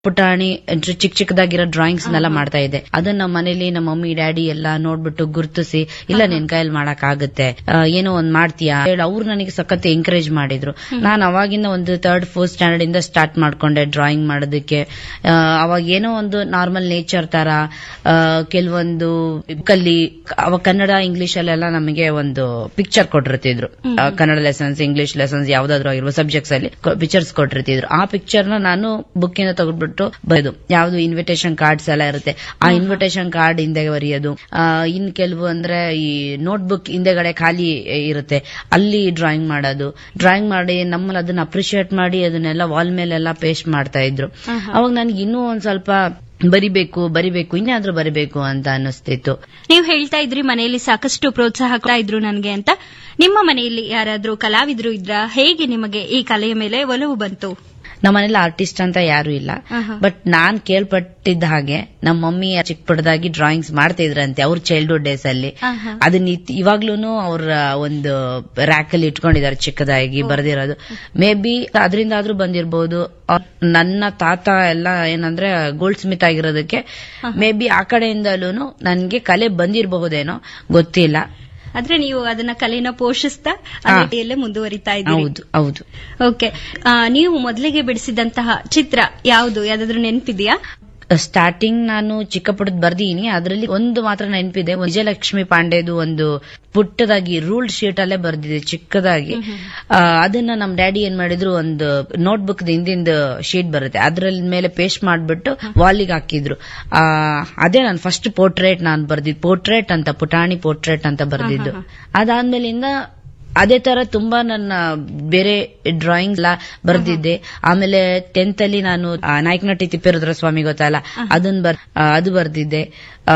ಪುಟಾಣಿ ಡ್ರ- ಚಿಕ್ಕ ಚಿಕ್ಕದಾಗಿರೋ ಡ್ರಾಯಿಂಗ್ಸ್ ನೆಲ್ಲ ಮಾಡ್ತಾ ಇದ್ದೆ ಅದನ್ನ ನಮ್ಮ ಮನೇಲಿ ನಮ್ಮ ಮಮ್ಮಿ ಡ್ಯಾಡಿ ಎಲ್ಲ ನೋಡ್ಬಿಟ್ಟು ಗುರ್ತಿಸಿ ಇಲ್ಲ ನಿನ್ ಕೈಯಲ್ಲಿ ಮಾಡಕ್ ಆಗುತ್ತೆ ಆ, ಏನೋ ಒಂದ್ ಮಾಡ್ತೀಯಾ ಹೇಳಿ ಅವ್ರು ನನಗೆ ಸಖತ್ ಎಂಕರೇಜ್ ಮಾಡಿದ್ರು ನಾನು ಅವಾಗಿಂದ ಒಂದು ಥರ್ಡ್ ಫೋರ್ತ್ ಸ್ಟ್ಯಾಂಡರ್ಡ್ ಇಂದ ಸ್ಟಾರ್ಟ್ ಮಾಡ್ಕೊಂಡೆ ಡ್ರಾಯಿಂಗ್ ಮಾಡೋದಕ್ಕೆ ಆ, ಅವಾಗ ಏನೋ ಒಂದು ನಾರ್ಮಲ್ ನೇಚರ್ ತರ ಆ, ಕೆಲವೊಂದು ಕಲ್ಲಿ ಅವಾಗ ಕನ್ನಡ ಇಂಗ್ಲಿಷ್ ಅಲ್ಲೆಲ್ಲ ನಮಗೆ ಒಂದು ಪಿಕ್ಚರ್ ಕೊಟ್ಟಿರ್ತಿದ್ರು ಆ, ಕನ್ನಡ ಲೆಸನ್ಸ್ ಇಂಗ್ಲಿಷ್ ಲೆಸನ್ಸ್ ಯಾವ್ದಾದ್ರು ಆಗಿರುವ ಸಬ್ಜೆಕ್ಟ್ಸ್ ಅಲ್ಲಿ ಪಿಕ್ಚರ್ಸ್ ಕೊಟ್ಟಿರ್ತಿದ್ರು ಆ ಪಿಕ್ಚರ್ ನ ನಾನು ಬುಕ್ ಇಂದ ತಗೊಂಡ್ಬಿಟ್ಟು ಬರೆದು ಯಾವ್ದು ಇನ್ವಿಟೇಷನ್ ಕಾರ್ಡ್ಸ್ ಎಲ್ಲ ಇರುತ್ತೆ ಆ ಇನ್ವಿಟೇಷನ್ ಕಾರ್ಡ್ ಹಿಂದೆ ಬರೆಯೋದು ಆ, ಇನ್ ಕೆಲವು ಅಂದ್ರೆ ಈ ನೋಟ್ ಬುಕ್ ಹಿಂದೆಗಡೆ ಖಾಲಿ ಇರುತ್ತೆ ಅಲ್ಲಿ ಡ್ರಾಯಿಂಗ್ ಮಾಡೋದು ಡ್ರಾಯಿಂಗ್ ಮಾಡಿ ನಮ್ಮಲ್ಲಿ ಅದನ್ನ ಅಪ್ರಿಶಿಯೇಟ್ ಮಾಡಿ ಅದನ್ನೆಲ್ಲ ವಾಲ್ ಮೇಲೆಲ್ಲ ಪೇಸ್ಟ್ ಮಾಡ್ತಾ ಇದ್ರು ಅವಾಗ ನನ್ಗೆ ಇನ್ನೂ ಒಂದ್ ಸ್ವಲ್ಪ ಬರಿಬೇಕು ಬರಿಬೇಕು ಇನ್ನಾದ್ರೂ ಬರಿಬೇಕು ಅಂತ ಅನ್ನಿಸ್ತಿತ್ತು ನೀವು ಹೇಳ್ತಾ ಇದ್ರಿ ಮನೆಯಲ್ಲಿ ಸಾಕಷ್ಟು ಪ್ರೋತ್ಸಾಹ ಕೊಡ್ತಾ ಇದ್ರು ನನಗೆ ಅಂತ ನಿಮ್ಮ ಮನೆಯಲ್ಲಿ ಯಾರಾದ್ರೂ ಕಲಾವಿದ್ರು ಇದ್ರ ಹೇಗೆ ನಿಮಗೆ ಈ ಕಲೆಯ ಮೇಲೆ ಒಲವು ಬಂತು ನಮ್ಮ ಮನೇಲಿ ಆರ್ಟಿಸ್ಟ್ ಅಂತ ಯಾರು ಇಲ್ಲ ಆಹಾ. ಬಟ್ ನಾನ್ ಕೇಳ್ಪಟ್ಟಿದ್ದ ಹಾಗೆ ನಮ್ಮ ಮಮ್ಮಿ ಚಿಕ್ಕ ಪುಟ್ಟದಾಗಿ ಡ್ರಾಯಿಂಗ್ಸ್ ಮಾಡ್ತಾ ಇದ್ರಂತೆ ಅವ್ರ ಚೈಲ್ಡ್ಹುಡ್ ಡೇಸ್ ಅಲ್ಲಿ ಆಹಾ. ಅದನ್ನ ಇತ್- ಇವಾಗ್ಲೂನು ಅವ್ರ ಒಂದು ರ್ಯಾಕ್ ಅಲ್ಲಿ ಇಟ್ಕೊಂಡಿದ್ದಾರೆ ಚಿಕ್ಕದಾಗಿ ಬರ್ದಿರೋದು ಮೇ ಬಿ ಅದರಿಂದ ಆದ್ರೂ ಬಂದಿರಬಹುದು ನನ್ನ ತಾತ ಎಲ್ಲ ಏನಂದ್ರೆ ಗೋಲ್ಡ್ ಸ್ಮಿತ್ ಆಗಿರೋದಕ್ಕೆ ಮೇ ಬಿ ಆ ಕಡೆಯಿಂದಲೂ ನನ್ಗೆ ಕಲೆ ಬಂದಿರಬಹುದೇನೋ ಗೊತ್ತಿಲ್ಲ ಆದ್ರೆ ನೀವು ಅದನ್ನ ಕಲೆನ ಪೋಷಿಸ್ತಾ ಹಾ. ಅಲ್ಲೇ ಮುಂದುವರಿತಾ ಇದ್ದೀರಿ ಹೌದು ಹೌದು ಓಕೆ ಆ, ನೀವು ಮೊದಲಿಗೆ ಬಿಡಿಸಿದಂತಹ ಚಿತ್ರ ಯಾವುದು ಯಾವ್ದಾದ್ರು ನೆನಪಿದೆಯಾ ಸ್ಟಾರ್ಟಿಂಗ್ ನಾನು ಚಿಕ್ಕ ಪುಟ್ಟದ್ ಬರ್ದೀನಿ ಅದರಲ್ಲಿ ಒಂದು ಮಾತ್ರ ನೆನಪಿದೆ ವಿಜಯಲಕ್ಷ್ಮಿ ಪಾಂಡೆದು ಒಂದು ಪುಟ್ಟದಾಗಿ ರೂಲ್ಡ್ ಶೀಟ್ ಅಲ್ಲೇ ಬರ್ದಿದೆ ಚಿಕ್ಕದಾಗಿ ಆ, ಅದನ್ನ ನಮ್ ಡ್ಯಾಡಿ ಏನ್ ಮಾಡಿದ್ರು ಒಂದು ನೋಟ್ ಬುಕ್ ಹಿಂದಿಂದ ಶೀಟ್ ಬರುತ್ತೆ ಅದ್ರಲ್ಲಿ ಮೇಲೆ ಪೇಸ್ಟ್ ಮಾಡ್ಬಿಟ್ಟು ವಾಲಿಗೆ ಹಾಕಿದ್ರು ಆ, ಅದೇ ನಾನು ಫಸ್ಟ್ ಪೋರ್ಟ್ರೇಟ್ ನಾನು ಬರ್ದಿದ್ದು ಪೋರ್ಟ್ರೇಟ್ ಅಂತ ಪುಟಾಣಿ ಪೋರ್ಟ್ರೇಟ್ ಅಂತ ಬರ್ದಿದ್ದು ಅದಾದ್ಮೇಲಿಂದ ಅದೇ ತರ ತುಂಬಾ ನನ್ನ ಬೇರೆ ಡ್ರಾಯಿಂಗ್ ಎಲ್ಲ ಬರ್ದಿದ್ದೆ ಆಮೇಲೆ ಟೆಂತ್ ಅಲ್ಲಿ ನಾನು ಆ, ನಾಯಕನಟ್ಟಿ ತಿಪ್ಪೇರುದ್ರ ಸ್ವಾಮಿ ಗೊತ್ತಲ್ಲ ಅದನ್ನ ಬರ್ ಆ, ಅದು ಬರ್ದಿದ್ದೆ ಆ,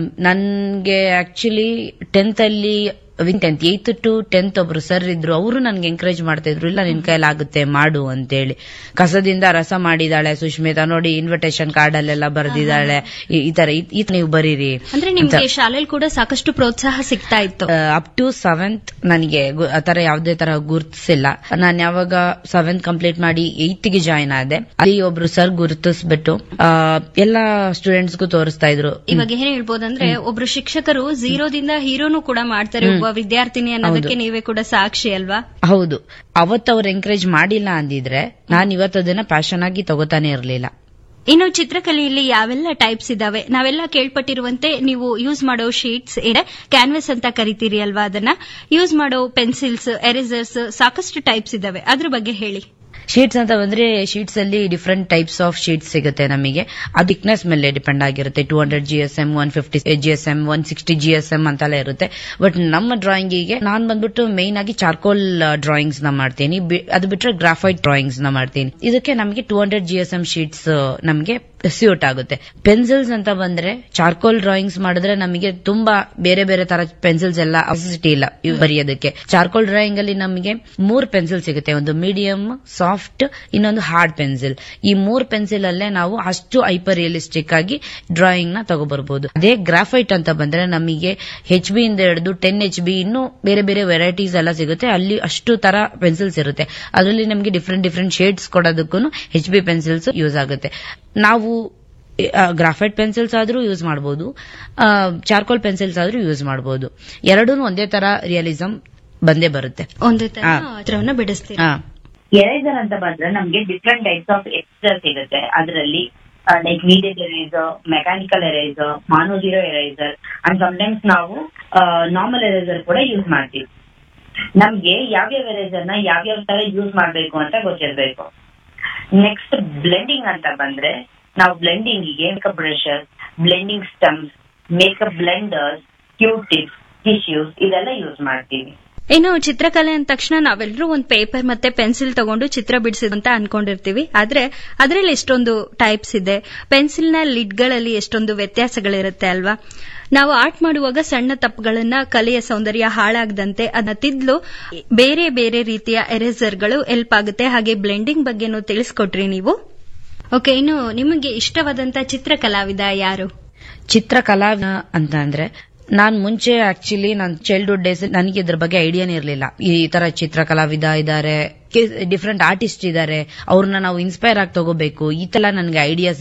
ನನ್ಗೆ ಆಕ್ಚುಲಿ ಟೆಂತ್ ಅಲ್ಲಿ ಟೆಂತ್ ಏತ್ ಟು ಟೆಂತ್ ಒಬ್ರು ಸರ್ ಇದ್ರು ಅವರು ನನ್ಗೆ ಎಂಕರೇಜ್ ಮಾಡ್ತಾ ಇದ್ರು ಇಲ್ಲ ನಿನ್ ಕೈಲಾಗುತ್ತೆ ಮಾಡು ಅಂತೇಳಿ ಕಸದಿಂದ ರಸ ಮಾಡಿದಾಳೆ ಸುಷ್ಮಿತಾ ನೋಡಿ ಇನ್ವಿಟೇಷನ್ ಕಾರ್ಡ್ ಅಲ್ಲೆಲ್ಲ ಬರ್ದಿದ್ದಾಳೆ ಈ- ಈ ತರ ಈ- ಈ ತರ ನೀವು ಬರೀರಿ ಅಂದ್ರೆ ನಿಮ್ಗೆ ಶಾಲೆಯಲ್ಲಿ ಕೂಡ ಸಾಕಷ್ಟು ಪ್ರೋತ್ಸಾಹ ಸಿಗ್ತಾ ಇತ್ತು ಅಪ್ ಟು ಸೆವೆಂತ್ ನನಗೆ ಗು- ಆ ತರ ಯಾವುದೇ ತರ ಗುರುತಿಸಿಲ್ಲ ನಾನು ಯಾವಾಗ ಸೆವೆಂತ್ ಕಂಪ್ಲೀಟ್ ಮಾಡಿ ಏತ್ ಗೆ ಜಾಯ್ನ್ ಆದೆ ಅಲ್ಲಿ ಒಬ್ರು ಸರ್ ಗುರುತಿಸ್ಬಿಟ್ಟು ಆ, ಎಲ್ಲಾ ಸ್ಟೂಡೆಂಟ್ಸ್ಗೂ ತೋರಿಸ್ತಾ ಇದ್ರು ಇವಾಗ ಏನ್ ಹೇಳ್ಬೋದಂದ್ರೆ ಒಬ್ರು ಶಿಕ್ಷಕರು ಝೀರೋದಿಂದ ಹೀರೋನು ಕೂಡ ಮಾಡ್ತಾರೆ ಒಬ್ಬ ವಿದ್ಯಾರ್ಥಿನಿ ಅನ್ನೋದಕ್ಕೆ ನೀವೇ ಕೂಡ ಸಾಕ್ಷಿ ಅಲ್ವಾ ಹೌದು ಅವತ್ತು ಅವ್ರು ಎಂಕರೇಜ್ ಮಾಡಿಲ್ಲ ಅಂದಿದ್ರೆ ನಾನು ಇವತ್ತು ಅದನ್ನ ಪ್ಯಾಷನ್ ಆಗಿ ತಗೋತಾನೆ ಇರಲಿಲ್ಲ ಇನ್ನು ಚಿತ್ರಕಲೆಯಲ್ಲಿ ಯಾವೆಲ್ಲ ಟೈಪ್ಸ್ ಇದಾವೆ ನಾವೆಲ್ಲ ಕೇಳ್ಪಟ್ಟಿರುವಂತೆ ನೀವು ಯೂಸ್ ಮಾಡೋ ಶೀಟ್ಸ್ ಇದೆ ಕ್ಯಾನ್ವಸ್ ಅಂತ ಕರಿತೀರಿ ಅಲ್ವಾ ಅದನ್ನ ಯೂಸ್ ಮಾಡೋ ಪೆನ್ಸಿಲ್ಸ್ ಎರೇಸರ್ಸ್ ಸಾಕಷ್ಟು ಟೈಪ್ಸ್ ಇದಾವೆ ಅದ್ರ ಬಗ್ಗೆ ಹೇಳಿ ಶೀಟ್ಸ್ ಅಂತ ಬಂದ್ರೆ ಶೀಟ್ಸ್ ಅಲ್ಲಿ ಡಿಫ್ರೆಂಟ್ ಟೈಪ್ಸ್ ಆಫ್ ಶೀಟ್ಸ್ ಸಿಗುತ್ತೆ ನಮಗೆ ಅದು ಥಿಕ್ನೆಸ್ ಮೇಲೆ ಡಿಪೆಂಡ್ ಆಗಿರುತ್ತೆ two hundred G S M one fifty G S M one sixty G S M ಅಂತೆಲ್ಲ ಇರುತ್ತೆ ಬಟ್ ನಮ್ಮ ಡ್ರಾಯಿಂಗಿಗೆ ನಾನ್ ಬಂದ್ಬಿಟ್ಟು ಮೇನ್ ಆಗಿ ಚಾರ್ಕೋಲ್ ಡ್ರಾಯಿಂಗ್ಸ್ ನ ಮಾಡ್ತೀನಿ ಬಿ- ಅದು ಬಿಟ್ರೆ ಗ್ರಾಫೈಟ್ ಡ್ರಾಯಿಂಗ್ಸ್ ನ ಮಾಡ್ತೀನಿ ಇದಕ್ಕೆ ನಮಗೆ two hundred G S M sheets ನಮಗೆ ಸ್ಯೂಟ್ ಆಗುತ್ತೆ ಪೆನ್ಸಿಲ್ಸ್ ಅಂತ ಬಂದ್ರೆ ಚಾರ್ಕೋಲ್ ಡ್ರಾಯಿಂಗ್ಸ್ ಮಾಡಿದ್ರೆ ನಮಗೆ ತುಂಬಾ ಬೇರೆ ಬೇರೆ ತರ ಪೆನ್ಸಿಲ್ಸ್ ಎಲ್ಲ ಅವಸಿಟಿ ಇಲ್ಲ ಇವ್ ಬರೆಯೋದಕ್ಕೆ ಚಾರ್ಕೋಲ್ ಡ್ರಾಯಿಂಗ್ ಅಲ್ಲಿ ನಮಗೆ ಮೂರ್ ಪೆನ್ಸಿಲ್ ಸಿಗುತ್ತೆ ಒಂದು ಮೀಡಿಯಂ ಸಾಫ್ಟ್ ಇನ್ನೊಂದು ಹಾರ್ಡ್ ಪೆನ್ಸಿಲ್ ಈ ಮೂರ್ ಪೆನ್ಸಿಲ್ ಅಲ್ಲೇ ನಾವು ಅಷ್ಟು ಹೈಪರ್ ರಿಯಲಿಸ್ಟಿಕ್ ಆಗಿ ಡ್ರಾಯಿಂಗ್ ನ ತಗೋಬರ್ಬೋದು ಅದೇ ಗ್ರಾಫೈಟ್ ಅಂತ ಬಂದ್ರೆ ನಮಗೆ ಹೆಚ್ ಬಿ ಇಂದ ಹಿಡಿದು ಟೆನ್ ಎಚ್ ಬಿ ಇನ್ನು ಬೇರೆ ಬೇರೆ ವೆರೈಟೀಸ್ ಎಲ್ಲ ಸಿಗುತ್ತೆ ಅಲ್ಲಿ ಅಷ್ಟು ತರ ಪೆನ್ಸಿಲ್ಸ್ ಇರುತ್ತೆ ಅದರಲ್ಲಿ ನಮಗೆ ಡಿಫ್ರೆಂಟ್ ಡಿಫ್ರೆಂಟ್ ಶೇಡ್ಸ್ ಕೊಡೋದಕ್ಕೂ ಹೆಚ್ ಬಿ ಪೆನ್ಸಿಲ್ಸ್ ಯೂಸ್ ಆಗುತ್ತೆ ನಾವು ಗ್ರಾಫೈಟ್ ಪೆನ್ಸಿಲ್ಸ್ ಆದ್ರೂ ಯೂಸ್ ಮಾಡಬಹುದು ಚಾರ್ಕೋಲ್ ಪೆನ್ಸಿಲ್ಸ್ ಆದ್ರೂ ಯೂಸ್ ಮಾಡಬಹುದು ಎರಡೂ ಒಂದೇ ತರ ರಿಯಲಿಸಂ ಬಂದೇ ಬರುತ್ತೆ ಒಂದೇ ತರ ಹಾ. ಚಿತ್ರವನ್ನ ಬಿಡಿಸ್ತೀರಿ ಹಾ ಎರೇಸರ್ ಅಂತ ಬಂದ್ರೆ ನಮ್ಗೆ ಡಿಫ್ರೆಂಟ್ ಟೈಪ್ಸ್ ಆಫ್ ಎರೇಸರ್ ಸಿಗುತ್ತೆ ಅದರಲ್ಲಿ like video eraser mechanical eraser mono zero eraser and sometimes ನಾವು ನಾರ್ಮಲ್ ಎರೇಸರ್ ಕೂಡ ಯೂಸ್ ಮಾಡ್ತೀವಿ ನಮ್ಗೆ ಯಾವ್ಯಾವ ಎರೇಸರ್ ನ ಯಾವ್ಯಾವ ತರ ಯೂಸ್ ಮಾಡ್ಬೇಕು ಅಂತ ಗೊತ್ತಿರ್ಬೇಕು ನೆಕ್ಸ್ಟ್ ಬ್ಲೆಂಡಿಂಗ್ ಅಂತ ಬಂದ್ರೆ ನಾವು ಬ್ಲೆಂಡಿಂಗ್ ಗೆ makeup brushes blending stumps makeup blenders Q tips tissues ಇದೆಲ್ಲ ಯೂಸ್ ಮಾಡ್ತೀವಿ ಇನ್ನು ಚಿತ್ರಕಲೆ ಅಂದ ತಕ್ಷಣ ನಾವೆಲ್ಲರೂ ಒಂದು ಪೇಪರ್ ಮತ್ತೆ ಪೆನ್ಸಿಲ್ ತಗೊಂಡು ಚಿತ್ರ ಬಿಡಿಸಿದ್ ಅಂತ ಅನ್ಕೊಂಡಿರ್ತೀವಿ ಆದ್ರೆ ಅದರಲ್ಲಿ ಎಷ್ಟೊಂದು ಟೈಪ್ಸ್ ಇದೆ ಪೆನ್ಸಿಲ್ನ ಲಿಡ್ಗಳಲ್ಲಿ ಎಷ್ಟೊಂದು ವ್ಯತ್ಯಾಸಗಳಿರುತ್ತೆ ಅಲ್ವಾ ನಾವು ಆರ್ಟ್ ಮಾಡುವಾಗ ಸಣ್ಣ ತಪ್ಪುಗಳನ್ನ ಕಲೆಯ ಸೌಂದರ್ಯ ಹಾಳಾಗದಂತೆ ಅದನ್ನ ತಿದ್ಲು ಬೇರೆ ಬೇರೆ ರೀತಿಯ ಎರೇಸರ್ಗಳು ಎಲ್ಪ್ ಆಗುತ್ತೆ ಹಾಗೆ ಬ್ಲೆಂಡಿಂಗ್ ಬಗ್ಗೆನೂ ತಿಳಿಸ್ಕೊಟ್ರಿ ನೀವು ಓಕೆ ಇನ್ನು ನಿಮಗೆ ಇಷ್ಟವಾದಂತ ಚಿತ್ರಕಲಾವಿದ ಯಾರು ಚಿತ್ರಕಲಾ ಅಂತ ಅಂದ್ರೆ ನಾನ್ ಮುಂಚೆ ಆಕ್ಚುಲಿ ನನ್ನ ಚೈಲ್ಡ್ಹುಡ್ ಡೇಸ್ ನನಗೆ ಇದ್ರ ಬಗ್ಗೆ ಐಡಿಯಾನೇ ಇರಲಿಲ್ಲ ಈ ತರ ಚಿತ್ರಕಲಾವಿದ ಇದ್ದಾರೆ ಡಿಫ್ರೆಂಟ್ ಆರ್ಟಿಸ್ಟ್ ಇದ್ದಾರೆ ಅವ್ರನ್ನ ನಾವು ಇನ್ಸ್ಪೈರ್ ಆಗಿ ತಗೋಬೇಕು ಈ ತರ ನನ್ಗೆ ಐಡಿಯಾಸ್